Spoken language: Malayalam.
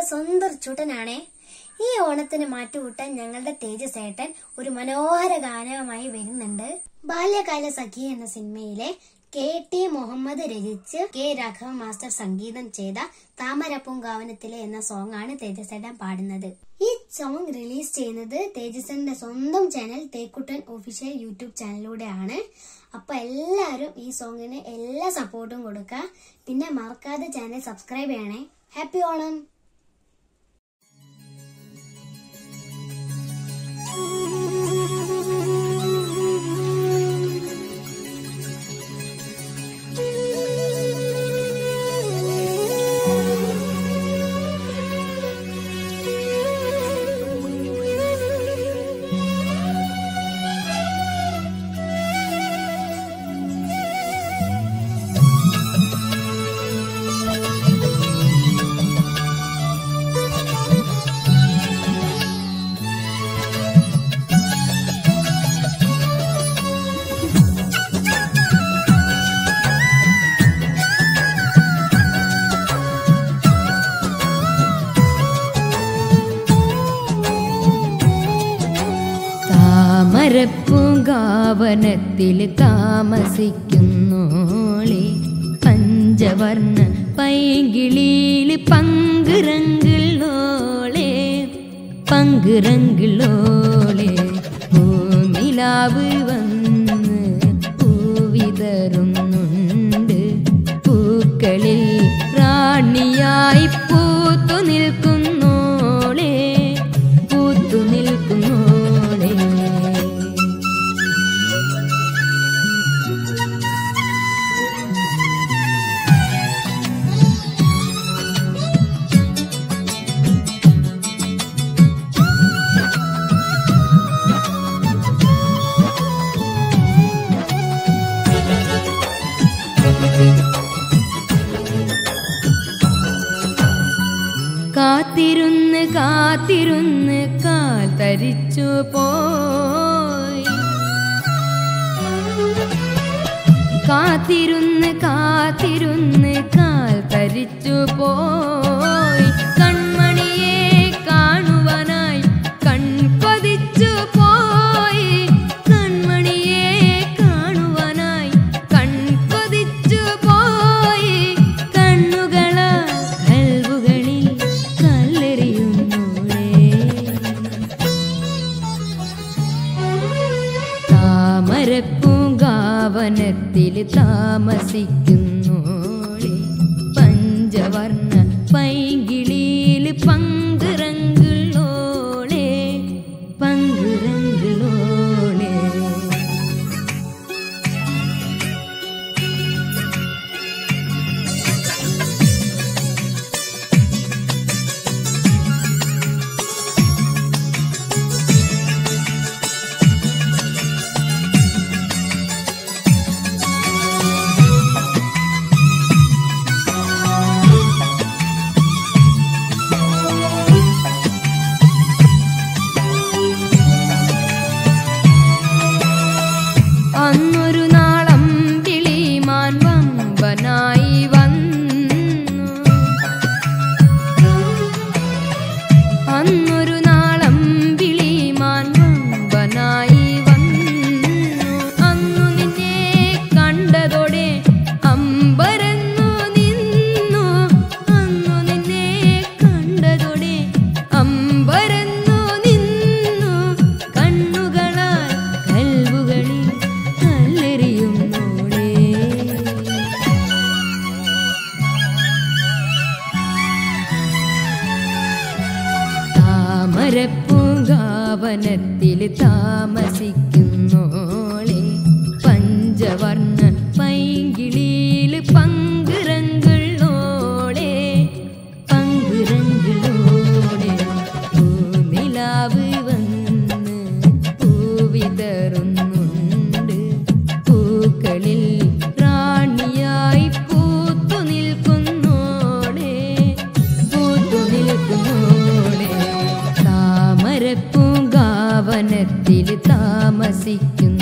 സ്വന്തം ചുട്ടനാണേ ഈ ഓണത്തിന് മാറ്റുകൂട്ടാൻ ഞങ്ങളുടെ തേജസേട്ടൻ ഒരു മനോഹര ഗാനവുമായി വരുന്നുണ്ട് ബാല്യകാല സഖി എന്ന സിനിമയിലെ കെ ടി മുഹമ്മദ് രചിച്ച് കെ രാഘവൻ മാസ്റ്റർ സംഗീതം ചെയ്ത താമരപ്പൂങ്കാവനത്തിലെ എന്ന സോങ് ആണ് തേജസേട്ടൻ പാടുന്നത് ഈ സോങ് റിലീസ് ചെയ്യുന്നത് തേജസന്റെ സ്വന്തം ചാനൽ തേക്കുട്ടൻ ഒഫീഷ്യൽ യൂട്യൂബ് ചാനലിലൂടെയാണ് അപ്പൊ എല്ലാവരും ഈ സോങ്ങിന് എല്ലാ സപ്പോർട്ടും കൊടുക്കുക പിന്നെ മറക്കാതെ ചാനൽ സബ്സ്ക്രൈബ് ചെയ്യണേ ഹാപ്പി ഓണം താമരപ്പൂങ്കാവനത്തിൽ താമസിക്കുന്നോളെ പഞ്ചവർണ്ണ പൈകിളിയിൽ പങ്കുരങ്കിളോളെ പങ്കുരങ്കിളോളെ ഭൂമിലാവ് വന്ന് പൂവിതറുന്നുണ്ട് പൂക്കളിൽ റാണിയായി പൂത്തു നിൽക്കുന്നോളെ പൂത്തു നിൽക്കുന്നോളെ കാത്തിരുന്ന് കാത്തിരുന്ന് കാൽ തരിച്ചു പോയി കാത്തിരുന്ന് കാത്തിരുന്ന് കാൽ തരിച്ചു പോയി കൺമണിയെ കാണുവാനായി കൺകൊതിച്ചു പോയി കൺമണിയെ കാണുവാനായി കൺകൊതിച്ചു പോയി കണ്ണുകളാ കൽവുകളിൽ കല്ലെറിയുന്നോളേ താമരപ്പൂങ്കാവനത്തിൽ താമസിക്കുന്നോളെ പഞ്ചവർണ്ണ പൈകിളിയിൽ പങ്കുരങ്കിളോളെ പങ്കുരങ്കിളോളെ അന്നൊരു നാളം കിളിമാൻ വമ്പനായി വന്നു അന്നൊരു നാളം കിളിമാൻ വമ്പനായി വന്നു അന്നു നിന്നെ കണ്ടതോടെ അമ്പരന്നു നിന്നു അന്നു നിന്നെ കണ്ടതോടെ അമ്പരന്നു നിന്നു കണ്ണുകളാൽ കൽവുകളിൽ കല്ലെറിയുന്നോളേ താമരപ്പൂങ്കാവനത്തിൽ താമസിക്കുന്നോളെ പഞ്ചവർണ്ണ പൈകിളിയിൽ പങ്കുരങ്കിളോളെ പങ്കുരങ്കിളോളെ പൂനിലാവ് വന്ന് പൂവിതറുന്നുണ്ട് പൂക്കളിൽ റാണിയായി പൂത്തു നിൽക്കുന്നോളെ പൂത്തു നിൽക്കുന്നോളെ താമരപ്പൂങ്കാവനത്തിൽ താമസിക്കുന്നു